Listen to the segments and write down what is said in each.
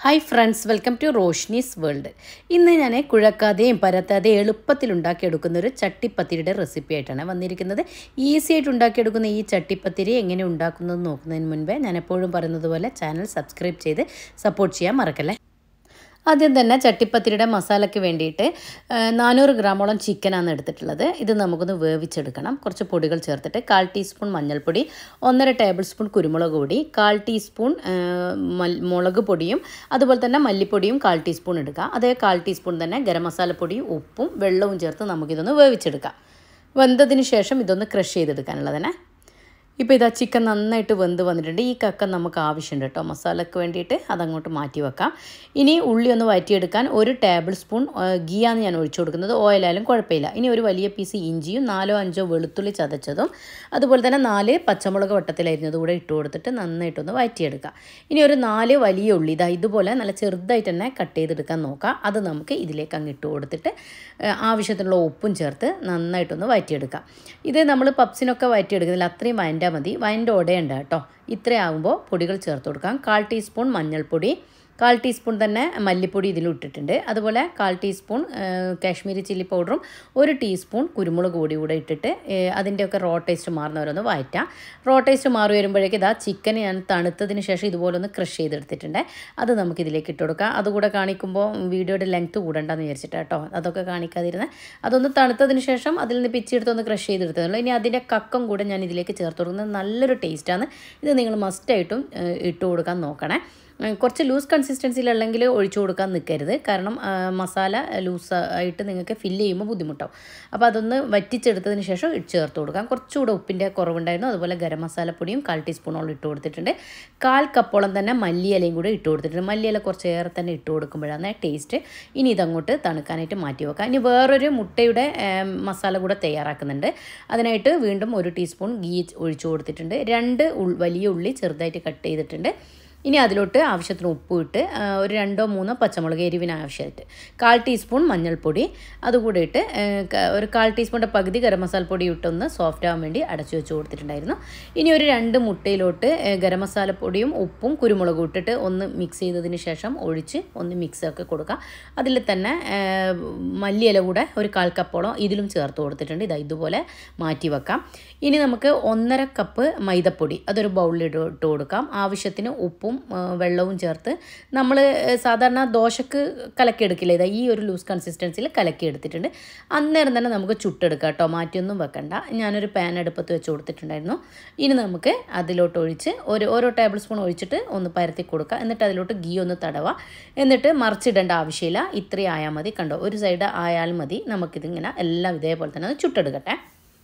hi friends welcome to Roshni's world ഇന്ന് ഞാൻ കുഴക്കാതെയും പരത്താതെയും എളുപ്പത്തിൽ ഉണ്ടാക്കിയെടുക്കുന്ന ഒരു ചട്ടിപ്പത്തിരിയുടെ റെസിപ്പി ആയിട്ടാണ് വന്നിരിക്കുന്നത് ഈസി ആയിട്ട് ഉണ്ടാക്കിയെടുക്കുന്ന ഈ ചട്ടിപ്പത്തിരി എങ്ങനെ ഉണ്ടാക്കുന്നത് നോക്കുന്നതിന് മുൻപേ ഞാൻ എപ്പോഴും പറയുന്നത് പോലെ ചാനൽ സബ്സ്ക്രൈബ് ചെയ്ത് സപ്പോർട്ട് ചെയ്യാൻ മറക്കല്ലേ ആദ്യം തന്നെ ചട്ടിപ്പത്തിരിയുടെ മസാലയ്ക്ക് വേണ്ടിയിട്ട് നാനൂറ് ഗ്രാമോളം ചിക്കനാണ് എടുത്തിട്ടുള്ളത് ഇത് നമുക്കൊന്ന് വേവിച്ചെടുക്കണം കുറച്ച് പൊടികൾ ചേർത്തിട്ട് കാൽ ടീസ്പൂൺ മഞ്ഞൾപ്പൊടി ഒന്നര ടേബിൾ സ്പൂൺ കുരുമുളക് പൊടി കാൽ ടീസ്പൂൺ മുളക് പൊടിയും അതുപോലെ തന്നെ മല്ലിപ്പൊടിയും കാൽ ടീസ്പൂൺ എടുക്കുക അതേ കാൽ ടീസ്പൂൺ തന്നെ ഗരം മസാലപ്പൊടിയും ഉപ്പും വെള്ളവും ചേർത്ത് നമുക്കിതൊന്ന് വേവിച്ചെടുക്കാം വെന്തതിന് ശേഷം ഇതൊന്ന് ക്രഷ് ചെയ്തെടുക്കാനുള്ളതിനെ ഇപ്പോൾ ഇതാ ചിക്കൻ നന്നായിട്ട് വെന്ത് വന്നിട്ടുണ്ട് ഈ കക്ക നമുക്ക് ആവശ്യമുണ്ട് കേട്ടോ മസാലയ്ക്ക് വേണ്ടിയിട്ട് അതങ്ങോട്ട് മാറ്റി വെക്കാം ഇനി ഉള്ളി ഒന്ന് വഴറ്റിയെടുക്കാൻ ഒരു ടേബിൾ സ്പൂൺ ഗീയാണ് ഞാൻ ഒഴിച്ചു കൊടുക്കുന്നത് ഓയിലായാലും കുഴപ്പമില്ല ഇനി ഒരു വലിയ പീസ് ഇഞ്ചിയും നാലോ അഞ്ചോ വെളുത്തുള്ളി ചതച്ചതും അതുപോലെ തന്നെ നാല് പച്ചമുളക് വട്ടത്തിലരിഞ്ഞതും കൂടെ ഇട്ട് കൊടുത്തിട്ട് നന്നായിട്ടൊന്ന് വഴറ്റിയെടുക്കാം ഇനി ഒരു നാല് വലിയ ഉള്ളി ഇതാ ഇതുപോലെ നല്ല ചെറുതായിട്ട് തന്നെ കട്ട് ചെയ്തെടുക്കാൻ നോക്കാം അത് നമുക്ക് ഇതിലേക്ക് അങ്ങ് ഇട്ട് കൊടുത്തിട്ട് ആവശ്യത്തിനുള്ള ഉപ്പും ചേർത്ത് നന്നായിട്ടൊന്ന് വഴറ്റിയെടുക്കാം ഇത് നമ്മൾ പപ്സിനൊക്കെ വഴറ്റിയെടുക്കുന്നില്ല അത്രയും വഴൻ്റെ മതി വൈൻ്റെ ഉടയുണ്ട് കേട്ടോ ഇത്രയാകുമ്പോൾ പൊടികൾ ചേർത്ത് കൊടുക്കാം കാൽ ടീസ്പൂൺ മഞ്ഞൾപ്പൊടി കാൽ ടീസ്പൂൺ തന്നെ മല്ലിപ്പൊടി ഇതിൽ ഇട്ടിട്ടുണ്ട് അതുപോലെ കാൽ ടീസ്പൂൺ കാശ്മീരി ചില്ലി പൗഡറും ഒരു ടീസ്പൂൺ കുരുമുളക് പൊടി കൂടെ ഇട്ടിട്ട് അതിൻ്റെയൊക്കെ റോ ടേസ്റ്റ് മാറുന്നവരൊന്ന് വഴറ്റാം റോ ടേസ്റ്റ് മാറി വരുമ്പോഴേക്ക് ഇതാ ചിക്കൻ ഞാൻ തണുത്തതിന് ശേഷം ഇതുപോലെ ഒന്ന് ക്രഷ് ചെയ്തെടുത്തിട്ടുണ്ട് അത് നമുക്ക് ഇതിലേക്ക് ഇട്ട് കൊടുക്കാം അതുകൂടെ കാണിക്കുമ്പോൾ വീഡിയോയുടെ ലെങ്ത്ത് കൂടണ്ടെന്ന് വിചാരിച്ചിട്ട് കേട്ടോ അതൊക്കെ കാണിക്കാതിരുന്നത് അതൊന്ന് തണുത്തതിന് ശേഷം അതിൽ നിന്ന് പിച്ചെടുത്തൊന്ന് ക്രഷ് ചെയ്തെടുത്തതുള്ളൂ ഇനി അതിൻ്റെ കക്കം കൂടെ ഞാൻ ഇതിലേക്ക് ചേർത്ത് കൊടുക്കുന്നത് നല്ലൊരു ടേസ്റ്റാണ് ഇത് നിങ്ങൾ മസ്റ്റായിട്ടും ഇട്ട് കൊടുക്കാൻ നോക്കണേ കുറച്ച് ലൂസ് കൺസിസ്റ്റൻസിയിലുള്ളെങ്കിൽ ഒഴിച്ചു കൊടുക്കാൻ നിൽക്കരുത് കാരണം മസാല ലൂസ് ആയിട്ട് നിങ്ങൾക്ക് ഫില്ല് ചെയ്യുമ്പോൾ ബുദ്ധിമുട്ടാവും അപ്പോൾ അതൊന്ന് വറ്റിച്ചെടുത്തതിന് ശേഷം ചേർത്ത് കൊടുക്കാം കുറച്ചുകൂടെ ഉപ്പിൻ്റെ കുറവുണ്ടായിരുന്നു അതുപോലെ ഗരം മസാലപ്പൊടിയും കാൽ ടീസ്പൂണോളം ഇട്ട് കൊടുത്തിട്ടുണ്ട് കാൽ കപ്പോളം തന്നെ മല്ലിയിലയും കൂടെ ഇട്ട് കൊടുത്തിട്ടുണ്ട് മല്ലിയില കുറച്ച് ഏറെ തന്നെ ഇട്ട് കൊടുക്കുമ്പോഴാണ് ടേസ്റ്റ് ഇനി ഇതങ്ങോട്ട് തണുക്കാനായിട്ട് മാറ്റി വെക്കാം ഇനി വേറൊരു മുട്ടയുടെ മസാല കൂടെ തയ്യാറാക്കുന്നുണ്ട് അതിനായിട്ട് വീണ്ടും ഒരു ടീസ്പൂൺ ഗീ ഒഴിച്ചു കൊടുത്തിട്ടുണ്ട് രണ്ട് വലിയ ഉള്ളി ചെറുതായിട്ട് കട്ട് ചെയ്തിട്ടുണ്ട് ഇനി അതിലോട്ട് ആവശ്യത്തിന് ഉപ്പ് ഇട്ട് ഒരു രണ്ടോ മൂന്നോ പച്ചമുളക് എരിവിന് ആവശ്യമായിട്ട് കാൽ ടീസ്പൂൺ മഞ്ഞൾപ്പൊടി അതുകൂടെ ഇട്ട് ഒരു കാൽ ടീസ്പൂണിൻ്റെ പകുതി ഗരം മസാലപ്പൊടി ഇട്ടൊന്ന് സോഫ്റ്റ് ആവാൻ വേണ്ടി അടച്ചു വെച്ച് കൊടുത്തിട്ടുണ്ടായിരുന്നു ഇനി ഒരു രണ്ട് മുട്ടയിലോട്ട് ഗരം മസാലപ്പൊടിയും ഉപ്പും കുരുമുളകും ഇട്ടിട്ട് ഒന്ന് മിക്സ് ചെയ്തതിന് ശേഷം ഒഴിച്ച് ഒന്ന് മിക്സ് ആക്കി കൊടുക്കുക അതിൽ തന്നെ മല്ലിയില കൂടെ ഒരു കാൽ കപ്പോളം ഇതിലും ചേർത്ത് കൊടുത്തിട്ടുണ്ട് ഇതാ ഇതുപോലെ മാറ്റി വെക്കാം ഇനി നമുക്ക് ഒന്നര കപ്പ് മൈദപ്പൊടി അതൊരു ബൗളിൽ ഇട്ട് ഇട്ട് കൊടുക്കാം ആവശ്യത്തിന് ഉപ്പും വെള്ളവും ചേർത്ത് നമ്മൾ സാധാരണ ദോശക്ക് കലക്കിയെടുക്കില്ല ഇതാ ഈ ഒരു ലൂസ് കൺസിസ്റ്റൻസിയിൽ കലക്കി എടുത്തിട്ടുണ്ട് അന്നേരം തന്നെ നമുക്ക് ചുട്ടെടുക്കാം കേട്ടോ മാറ്റിയൊന്നും വെക്കണ്ട ഞാനൊരു പാൻ അടുപ്പത്ത് വെച്ച് കൊടുത്തിട്ടുണ്ടായിരുന്നു ഇനി നമുക്ക് അതിലോട്ട് ഒഴിച്ച് ഒരു ഓരോ ടേബിൾ സ്പൂൺ ഒഴിച്ചിട്ട് ഒന്ന് പരത്തി കൊടുക്കുക എന്നിട്ട് അതിലോട്ട് ഗീ ഒന്ന് തടവുക എന്നിട്ട് മറിച്ചിടേണ്ട ആവശ്യമില്ല ഇത്രയും ആയാൽ മതി കണ്ടോ ഒരു സൈഡ് ആയാൽ മതി നമുക്കിതിങ്ങനെ എല്ലാം ഇതേപോലെ തന്നെ ചുട്ടെടുക്കട്ടെ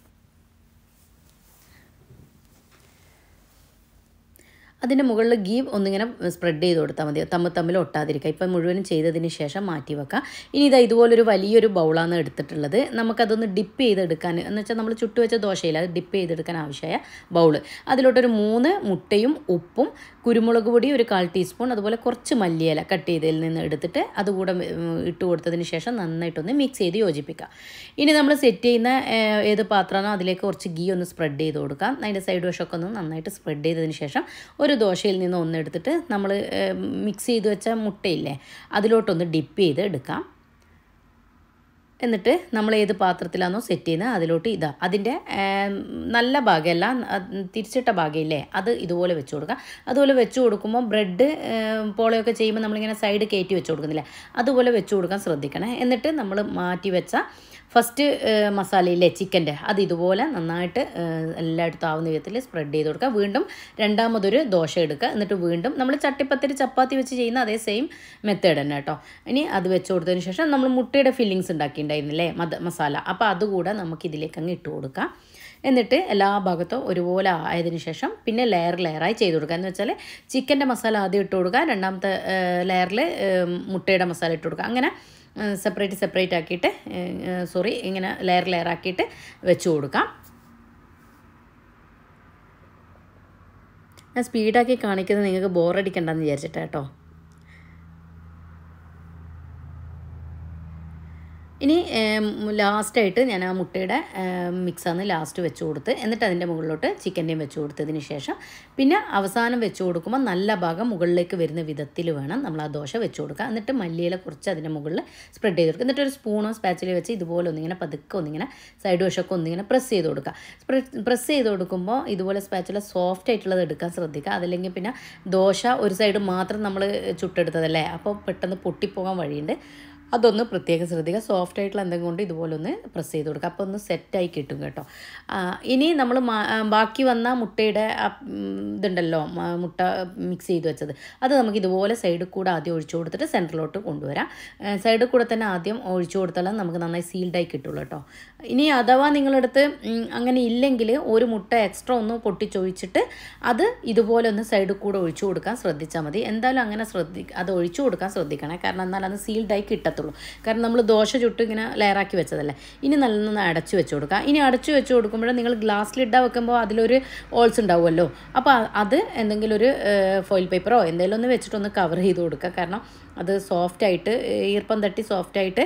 അതിൻ്റെ മുകളിൽ ഗീ ഒന്നിങ്ങനെ സ്പ്രെഡ് ചെയ്ത് കൊടുത്താൽ മതി തമ്മിൽ തമ്മിൽ ഒട്ടാതിരിക്കുക ഇപ്പം മുഴുവനും ചെയ്തതിന് ശേഷം മാറ്റി വെക്കാം ഇനി ഇതാ ഇതുപോലൊരു വലിയൊരു ബൗളാണ് എടുത്തിട്ടുള്ളത് നമുക്കതൊന്ന് ഡിപ്പ് ചെയ്തെടുക്കാൻ എന്ന് വെച്ചാൽ നമ്മൾ ചുട്ടു വെച്ച ദോശയില്ല അത് ഡിപ്പ് ചെയ്തെടുക്കാൻ ആവശ്യമായ ബൗള് അതിലോട്ടൊരു മൂന്ന് മുട്ടയും ഉപ്പും കുരുമുളക് പൊടി ഒരു കാൽ ടീസ്പൂൺ അതുപോലെ കുറച്ച് മല്ലിയില കട്ട് ചെയ്തതിൽ നിന്ന് എടുത്തിട്ട് അതുകൂടെ ഇട്ട് കൊടുത്തതിന് ശേഷം നന്നായിട്ടൊന്ന് മിക്സ് ചെയ്ത് യോജിപ്പിക്കുക ഇനി നമ്മൾ സെറ്റ് ചെയ്യുന്ന ഏത് പാത്രമാണോ അതിലേക്ക് കുറച്ച് ഗീ ഒന്ന് സ്പ്രെഡ് ചെയ്ത് കൊടുക്കാം അതിൻ്റെ സൈഡ് വശമൊക്കെ ഒന്ന് നന്നായിട്ട് സ്പ്രെഡ് ചെയ്തതിന് ശേഷം ഒരു ദോശയിൽ നിന്ന് ഒന്ന് എടുത്തിട്ട് നമ്മൾ മിക്സ് ചെയ്ത് വെച്ച മുട്ടയില്ലേ അതിലോട്ടൊന്ന് ഡിപ്പ് ചെയ്ത് എടുക്കാം എന്നിട്ട് നമ്മൾ ഏത് പാത്രത്തിലാണോ സെറ്റ് ചെയ്യുന്നത് അതിലോട്ട് ഇതാ അതിൻ്റെ നല്ല ഭാഗമല്ല തിരിച്ചിട്ട ഭാഗമില്ലേ അത് ഇതുപോലെ വെച്ച് കൊടുക്കുക അതുപോലെ വെച്ച് കൊടുക്കുമ്പോൾ ബ്രെഡ് പോളയൊക്കെ ചെയ്യുമ്പോൾ നമ്മളിങ്ങനെ സൈഡ് കയറ്റി വെച്ച് കൊടുക്കുന്നില്ല അതുപോലെ വെച്ച് കൊടുക്കാൻ ശ്രദ്ധിക്കണേ എന്നിട്ട് നമ്മൾ മാറ്റി വെച്ച ഫസ്റ്റ് മസാലയില്ലേ ചിക്കൻ്റെ അത് ഇതുപോലെ നന്നായിട്ട് എല്ലായിടത്തും ആവുന്ന വിധത്തിൽ സ്പ്രെഡ് ചെയ്ത് കൊടുക്കുക വീണ്ടും രണ്ടാമതൊരു ദോശ എടുക്കുക എന്നിട്ട് വീണ്ടും നമ്മൾ ചട്ടിപ്പത്തിരി ചപ്പാത്തി വെച്ച് ചെയ്യുന്ന അതേ സെയിം മെത്തേഡ് തന്നെ കേട്ടോ ഇനി അത് വെച്ച് കൊടുത്തതിന് ശേഷം നമ്മൾ മുട്ടയുടെ ഫില്ലിങ്സ് ഉണ്ടാക്കിയിട്ടുണ്ടായിരുന്നില്ലേ മത മസാല അപ്പോൾ അതുകൂടെ നമുക്ക് ഇതിലേക്ക് അങ്ങ് ഇട്ട് കൊടുക്കാം എന്നിട്ട് എല്ലാ ഭാഗത്തും ഒരുപോലെ ആയതിനു ശേഷം പിന്നെ ലെയർ ലെയറായി ചെയ്ത് കൊടുക്കുക എന്ന് വെച്ചാൽ ചിക്കൻ്റെ മസാല ആദ്യം ഇട്ട് കൊടുക്കുക രണ്ടാമത്തെ ലെയറിൽ മുട്ടയുടെ മസാല ഇട്ട് കൊടുക്കുക അങ്ങനെ സെപ്പറേറ്റ് സെപ്പറേറ്റ് ആക്കിയിട്ട് സോറി ഇങ്ങനെ ലെയർ ലെയർ ആക്കിയിട്ട് വെച്ച് കൊടുക്കാം ഞാൻ സ്പീഡാക്കി കാണിക്കുന്നത് നിങ്ങൾക്ക് ബോറടിക്കണ്ടെന്ന് വിചാരിച്ചിട്ട് കേട്ടോ ഇനി ലാസ്റ്റായിട്ട് ഞാൻ ആ മുട്ടയുടെ മിക്സാന്ന് ലാസ്റ്റ് വെച്ച് കൊടുത്ത് എന്നിട്ട് അതിൻ്റെ മുകളിലോട്ട് ചിക്കൻ്റെയും വെച്ച് കൊടുത്തതിന് ശേഷം പിന്നെ അവസാനം വെച്ച് കൊടുക്കുമ്പോൾ നല്ല ഭാഗം മുകളിലേക്ക് വരുന്ന വിധത്തിൽ വേണം നമ്മൾ ആ ദോശ വെച്ച് കൊടുക്കുക എന്നിട്ട് മല്ലിയില കുറച്ച് അതിൻ്റെ മുകളിൽ സ്പ്രെഡ് ചെയ്ത് കൊടുക്കുക എന്നിട്ട് ഒരു സ്പൂണോ സ്പാച്ചിലോ വെച്ച് ഇതുപോലെ ഒന്നിങ്ങനെ പതുക്കെ ഒന്നിങ്ങനെ സൈഡ് വശമൊക്കെ ഒന്നിങ്ങനെ പ്രസ് ചെയ്ത് കൊടുക്കുക പ്രസ് ചെയ്ത് കൊടുക്കുമ്പോൾ ഇതുപോലെ സ്പാച്ചില സോഫ്റ്റ് ആയിട്ടുള്ളത് എടുക്കാൻ ശ്രദ്ധിക്കുക അതല്ലെങ്കിൽ പിന്നെ ദോശ ഒരു സൈഡ് മാത്രം നമ്മൾ ചുട്ടെടുത്തതല്ലേ അപ്പോൾ പെട്ടെന്ന് പൊട്ടിപ്പോകാൻ വഴിയുണ്ട് അതൊന്ന് പ്രത്യേകം ശ്രദ്ധിക്കുക സോഫ്റ്റ് ആയിട്ടുള്ള എന്തെങ്കിലും കൊണ്ട് ഇതുപോലെ ഒന്ന് പ്രസ് ചെയ്ത് കൊടുക്കുക അപ്പോൾ ഒന്ന് സെറ്റായി കിട്ടും കേട്ടോ ആ, ഇനി നമ്മൾ ബാക്കി വന്ന മുട്ടയുടെ ആ, ഉം, ഇതുണ്ടല്ലോ മ- മുട്ട മിക്സ് ചെയ്ത് വെച്ചത് അത് നമുക്ക് ഇതുപോലെ സൈഡിൽ കൂടെ ആദ്യം ഒഴിച്ചു കൊടുത്തിട്ട് സെൻറ്ററിലോട്ട് കൊണ്ടുവരാം സൈഡിൽ കൂടെ തന്നെ ആദ്യം ഒഴിച്ചു കൊടുത്താൽ നമുക്ക് നന്നായി സീൽഡായി കിട്ടുള്ളൂ കേട്ടോ ഇനി അഥവാ നിങ്ങളടുത്ത് ഉം, അങ്ങനെ ഇല്ലെങ്കിൽ ഒരു മുട്ട എക്സ്ട്രാ ഒന്ന് പൊട്ടിച്ചൊഴിച്ചിട്ട് അത് ഇതുപോലെ ഒന്ന് സൈഡിൽ കൂടെ ഒഴിച്ചു കൊടുക്കാൻ ശ്രദ്ധിച്ചാൽ മതി എന്തായാലും അങ്ങനെ ശ്രദ്ധി അത് ഒഴിച്ചു കൊടുക്കാൻ ശ്രദ്ധിക്കണേ കാരണം എന്നാൽ അത് സീൽഡായി കിട്ടത്തുള്ളൂ കാരണം നമ്മൾ ദോശ ചുട്ട് ഇങ്ങനെ ലെയറാക്കി വെച്ചതല്ലേ ഇനി നല്ലോണം അടച്ചു വെച്ച് കൊടുക്കുക ഇനി അടച്ചു വെച്ച് കൊടുക്കുമ്പോൾ നിങ്ങൾ ഗ്ലാസ് ലിഡ വെക്കുമ്പോൾ അതിലൊരു ഓൾസ് ഉണ്ടാവുമല്ലോ അപ്പോൾ അത് എന്തെങ്കിലും ഒരു ഫോയിൽ പേപ്പറോ എന്തെങ്കിലും ഒന്ന് വെച്ചിട്ടൊന്ന് കവർ ചെയ്ത് കൊടുക്കുക കാരണം അത് സോഫ്റ്റായിട്ട് ഈർപ്പം തട്ടി സോഫ്റ്റായിട്ട്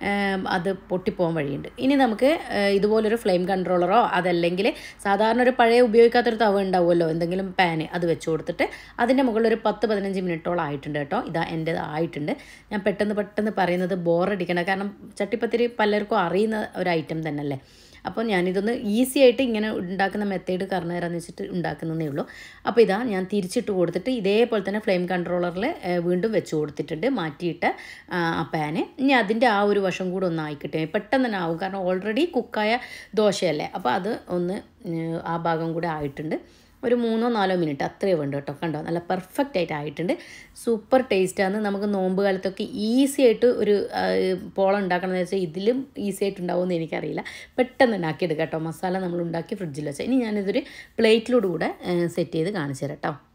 അത് പൊട്ടിപ്പോകാൻ വഴിയുണ്ട് ഇനി നമുക്ക് ഏഹ്, ഇതുപോലൊരു ഫ്ലെയിം കൺട്രോളറോ അതല്ലെങ്കിൽ സാധാരണ ഒരു പഴയ ഉപയോഗിക്കാത്തൊരു തവ ഉണ്ടാവുമല്ലോ എന്തെങ്കിലും പാന് അത് വെച്ച് കൊടുത്തിട്ട് അതിൻ്റെ മുകളിൽ ഒരു പത്ത് പതിനഞ്ച് മിനിറ്റോളം ആയിട്ടുണ്ട് കേട്ടോ ഇതാ എൻ്റെ ആയിട്ടുണ്ട് ഞാൻ പെട്ടെന്ന് പെട്ടെന്ന് പറയുന്നത് ബോറടിക്കണം കാരണം ചട്ടിപ്പത്തിരി പലർക്കും അറിയുന്ന ഒരു ഐറ്റം തന്നെയല്ലേ അപ്പോൾ ഞാനിതൊന്ന് ഈസി ആയിട്ട് ഇങ്ങനെ ഉണ്ടാക്കുന്ന മെത്തേഡ് പറഞ്ഞു തരാമെന്ന് വെച്ചിട്ട് ഉണ്ടാക്കുന്നതേ ഉള്ളൂ അപ്പോൾ ഇതാ ഞാൻ തിരിച്ചിട്ട് കൊടുത്തിട്ട് ഇതേപോലെ തന്നെ ഫ്ലെയിം കൺട്രോളറിൽ വീണ്ടും വെച്ച് കൊടുത്തിട്ടുണ്ട് മാറ്റിയിട്ട് ആ ആ പാന് ഇനി അതിൻ്റെ ആ ഒരു വശം കൂടെ ഒന്ന് ആയിക്കിട്ടെ പെട്ടെന്ന് തന്നെ ആവും കാരണം ഓൾറെഡി കുക്കായ ദോശയല്ലേ അപ്പോൾ അത് ഒന്ന് ഉം, ആ ഭാഗം കൂടെ ആയിട്ടുണ്ട് ഒരു മൂന്നോ നാലോ മിനിറ്റ് അത്രയേ വേണ്ട കേട്ടോ കണ്ടോ നല്ല പെർഫെക്റ്റ് ആയിട്ട് ആയിട്ടുണ്ട് സൂപ്പർ ടേസ്റ്റാണ് നമുക്ക് നോമ്പ് കാലത്തൊക്കെ ഈസി ആയിട്ട് ഒരു ആ, പോള ഉണ്ടാക്കണമെന്ന് വെച്ചാൽ ഇതിലും ഈസി ആയിട്ട് ഉണ്ടാവുമെന്ന് എനിക്കറിയില്ല പെട്ടെന്ന് ഉണ്ടാക്കിയെടുക്കാം കേട്ടോ മസാല നമ്മൾ ഉണ്ടാക്കി ഫ്രിഡ്ജിൽ വെച്ചാൽ ഇനി ഞാനിതൊരു പ്ലേറ്റിലൂടെ കൂടെ സെറ്റ് ചെയ്ത് കാണിച്ചു തരാം കേട്ടോ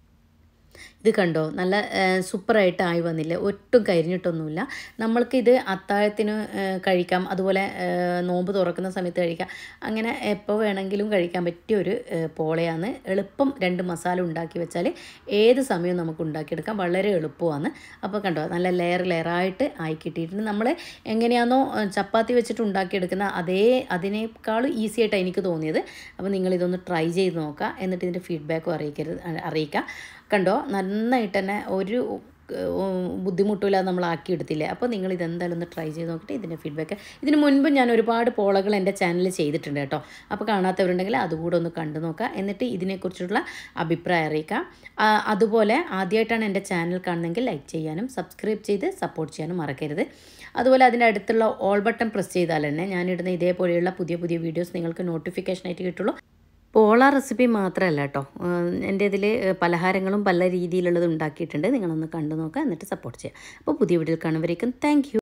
ഇത് കണ്ടോ നല്ല സൂപ്പറായിട്ട് ആയി വന്നില്ലേ ഒട്ടും കരിഞ്ഞിട്ടൊന്നുമില്ല നമ്മൾക്ക് ഇത് അത്താഴത്തിന് ആ, കഴിക്കാം അതുപോലെ ആ, നോമ്പ് തുറക്കുന്ന സമയത്ത് കഴിക്കാം അങ്ങനെ എപ്പോൾ വേണമെങ്കിലും കഴിക്കാൻ പറ്റിയ ഒരു ആ, പോളയാണ് എളുപ്പം രണ്ട് മസാല ഉണ്ടാക്കി വെച്ചാൽ ഏത് സമയവും നമുക്ക് ഉണ്ടാക്കിയെടുക്കാം വളരെ എളുപ്പമാണ് അപ്പോൾ കണ്ടോ നല്ല ലെയർ ലെയറായിട്ട് ആയി കിട്ടിയിട്ടുണ്ട് നമ്മൾ എങ്ങനെയാണോ ആ, ചപ്പാത്തി വെച്ചിട്ട് ഉണ്ടാക്കിയെടുക്കുന്ന അതേ അതിനേക്കാളും ഈസി ആയിട്ട് എനിക്ക് തോന്നിയത് അപ്പോൾ നിങ്ങളിതൊന്ന് ട്രൈ ചെയ്ത് നോക്കുക എന്നിട്ട് ഇതിൻ്റെ ഫീഡ്ബാക്കും അറിയിക്കരുത് അറിയിക്കുക കണ്ടോ നന്നായിട്ട് തന്നെ ഒരു ഉം, ബുദ്ധിമുട്ടില്ലാതെ നമ്മൾ ആക്കിയെടുത്തില്ലേ അപ്പോൾ നിങ്ങൾ ഇതെന്തായാലും ഒന്ന് ട്രൈ ചെയ്ത് നോക്കിയിട്ട് ഇതിൻ്റെ ഫീഡ്ബാക്ക് ഇതിന് മുൻപ് ഞാൻ ഒരുപാട് പോളകൾ എൻ്റെ ചാനലിൽ ചെയ്തിട്ടുണ്ട് കേട്ടോ അപ്പോൾ കാണാത്തവരുണ്ടെങ്കിൽ അതുകൂടെ ഒന്ന് കണ്ടു നോക്കുക എന്നിട്ട് ഇതിനെക്കുറിച്ചുള്ള അഭിപ്രായം അറിയിക്കാം ആ, അതുപോലെ ആദ്യമായിട്ടാണ് എൻ്റെ ചാനൽ കാണുന്നതെങ്കിൽ ലൈക്ക് ചെയ്യാനും സബ്സ്ക്രൈബ് ചെയ്ത് സപ്പോർട്ട് ചെയ്യാനും മറക്കരുത് അതുപോലെ അതിൻ്റെ അടുത്തുള്ള ഓൾ ബട്ടൺ പ്രസ് ചെയ്താൽ തന്നെ ഞാനിടുന്ന ഇതേപോലെയുള്ള പുതിയ പുതിയ വീഡിയോസ് നിങ്ങൾക്ക് നോട്ടിഫിക്കേഷനായിട്ട് കിട്ടുള്ളൂ പോള റെസിപ്പി മാത്രമല്ല കേട്ടോ എൻ്റെ ഇതിൽ പലഹാരങ്ങളും പല രീതിയിലുള്ളത് ഉണ്ടാക്കിയിട്ടുണ്ട് നിങ്ങളൊന്ന് കണ്ടു നോക്കുക എന്നിട്ട് സപ്പോർട്ട് ചെയ്യുക അപ്പോൾ പുതിയ വീഡിയോയിൽ കാണുമ്പോഴേക്കും താങ്ക്